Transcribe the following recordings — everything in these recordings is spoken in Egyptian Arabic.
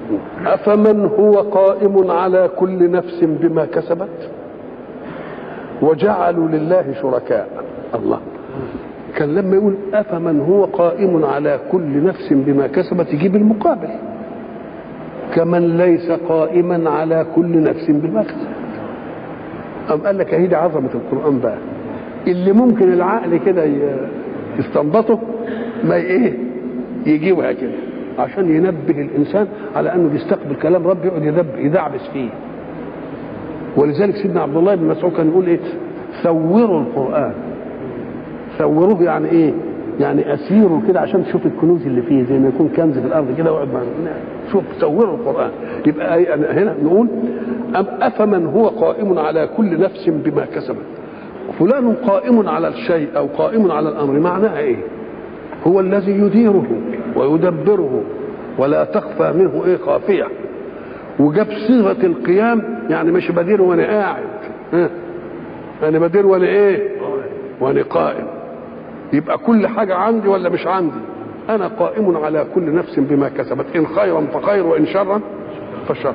أفمن هو قائم على كل نفس بما كسبت وجعلوا لله شركاء الله كان لما يقول أفمن هو قائم على كل نفس بما كسبت يجيب المقابل كمن ليس قائما على كل نفس بما كسبت أم قال لك هي عظمة القرآن بقى اللي ممكن العقل كده يستنبطه ما ايه يجيبها كده عشان ينبه الانسان على انه بيستقبل كلام ربي يقعد يدعبس فيه ولذلك سيدنا عبد الله بن مسعود كان يقول ايه ثوروا القران ثوروه يعني ايه يعني اسيروا كده عشان تشوف الكنوز اللي فيه زي ما يكون كنز في الارض كده واقعد شوف ثوروا القران يبقى هنا نقول أم افمن هو قائم على كل نفس بما كسبت فلان قائم على الشيء او قائم على الامر معناها ايه هو الذي يديره ويدبره ولا تخفى منه ايه خافيه وجاب صيغه القيام يعني مش بدير وانا قاعد ها انا بدير وانا ايه وانا قائم يبقى كل حاجه عندي ولا مش عندي انا قائم على كل نفس بما كسبت ان خيرا فخير وان شرا فشر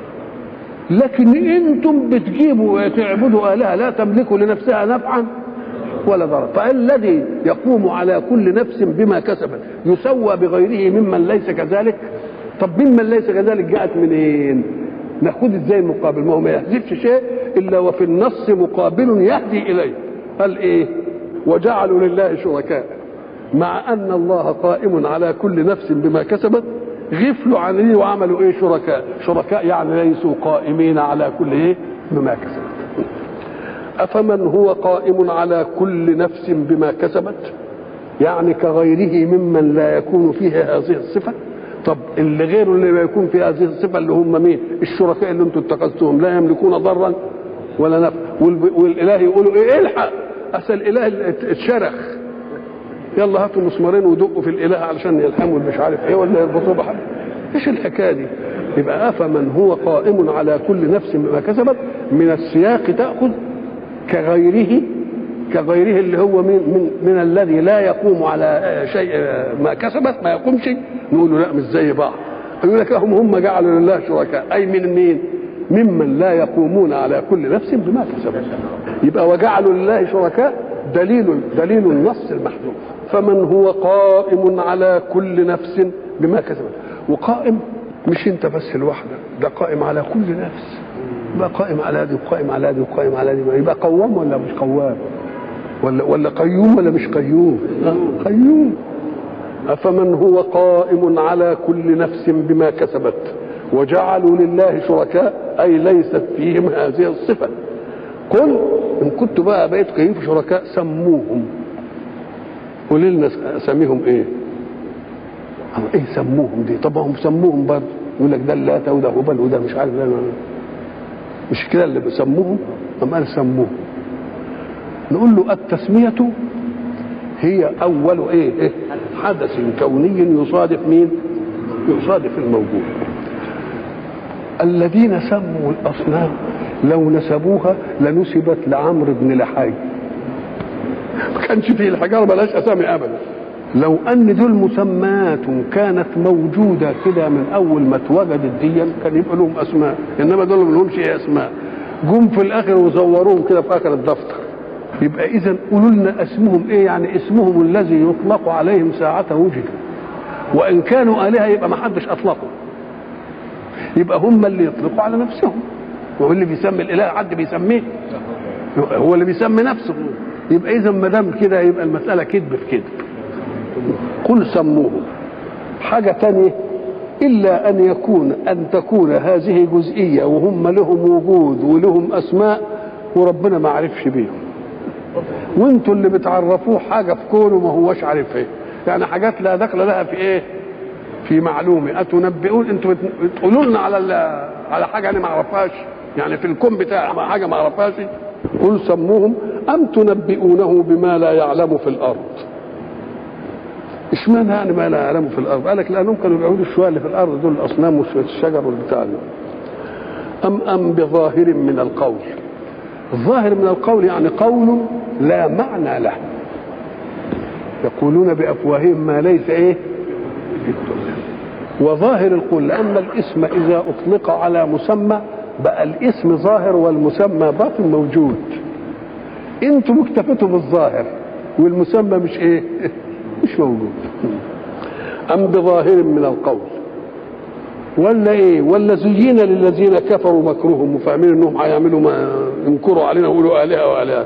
لكن انتم بتجيبوا تعبدوا الهه لا تملكوا لنفسها نفعا ولا ضرر فالذي يقوم على كل نفس بما كسبت يسوى بغيره ممن ليس كذلك طب ممن ليس كذلك جاءت منين ناخد ازاي المقابل ما هو ما يحذفش شيء الا وفي النص مقابل يهدي اليه قال ايه وجعلوا لله شركاء مع ان الله قائم على كل نفس بما كسبت غفلوا عن ايه وعملوا ايه شركاء شركاء يعني ليسوا قائمين على كل ايه بما كسبت افمن هو قائم على كل نفس بما كسبت يعني كغيره ممن لا يكون فيه هذه الصفه طب اللي غيره اللي ما يكون في هذه الصفه اللي هم مين الشركاء اللي انتم اتخذتهم لا يملكون ضرا ولا نفع والاله يقولوا ايه الحق اصل الاله اتشرخ يلا هاتوا مسمارين ودقوا في الاله علشان يلحموا مش عارف ايه ولا يربطوه بحاجه ايش الحكايه دي يبقى افمن هو قائم على كل نفس بما كسبت من السياق تاخذ كغيره كغيره اللي هو من من من الذي لا يقوم على شيء ما كسبت ما يقومش نقول له لا مش زي بعض يقول لك هم هم جعلوا لله شركاء اي من مين؟ ممن لا يقومون على كل نفس بما كسبت يبقى وجعلوا لله شركاء دليل دليل النص المحذوف فمن هو قائم على كل نفس بما كسبت وقائم مش انت بس لوحدك ده قائم على كل نفس يبقى قائم على دي وقائم على دي وقائم على دي يبقى قوام ولا مش قوام ولا ولا قيوم ولا مش قيوم قيوم أفمن هو قائم على كل نفس بما كسبت وجعلوا لله شركاء أي ليست فيهم هذه الصفة قل إن كنت بقى بقيت كيف شركاء سموهم قولي لنا أساميهم إيه إيه سموهم دي طب هم سموهم برضه يقول لك ده اللات وده هبل وده مش عارف ده مش كده اللي بيسموهم أم قال سموهم نقول له التسمية هي أول إيه, إيه؟ حدث كوني يصادف مين؟ يصادف الموجود الذين سموا الأصنام لو نسبوها لنسبت لعمرو بن لحي ما كانش فيه الحجارة بلاش أسامي أبدا لو أن دول مسمات كانت موجودة كده من أول ما اتوجدت دي كان يبقى لهم أسماء إنما دول ما لهمش إيه أسماء جم في الآخر وزوروهم كده في آخر الدفتر يبقى اذا قولوا لنا اسمهم ايه يعني اسمهم الذي يطلق عليهم ساعة وجد وان كانوا الهه يبقى ما حدش اطلقه يبقى هم اللي يطلقوا على نفسهم هو اللي بيسمي الاله حد بيسميه هو اللي بيسمي نفسه يبقى اذا ما دام كده يبقى المساله كذب في كذب قل سموهم حاجه ثانيه الا ان يكون ان تكون هذه جزئيه وهم لهم وجود ولهم اسماء وربنا ما عرفش بيهم وانتوا اللي بتعرفوه حاجه في كونه ما هوش عارف ايه يعني حاجات لا دخل لها في ايه في معلومه اتنبئون انتوا بتقولوا لنا على على حاجه انا ما اعرفهاش يعني في الكون بتاع حاجه ما اعرفهاش قل سموهم ام تنبئونه بما لا يعلم في الارض اشمعنى يعني ما لا يعلم في الارض قال لك لانهم كانوا بيعبدوا الشويه اللي في الارض دول الاصنام والشجر والبتاع ده ام ام بظاهر من القول الظاهر من القول يعني قول لا معنى له يقولون بافواههم ما ليس ايه وظاهر القول لأن الاسم إذا أطلق على مسمى بقى الاسم ظاهر والمسمى باطن موجود انتم اكتفيتوا بالظاهر والمسمى مش ايه مش موجود ام بظاهر من القول ولا ايه ولا زين للذين كفروا مكرهم وفاهمين انهم هيعملوا ما ينكروا علينا ويقولوا الهه والهه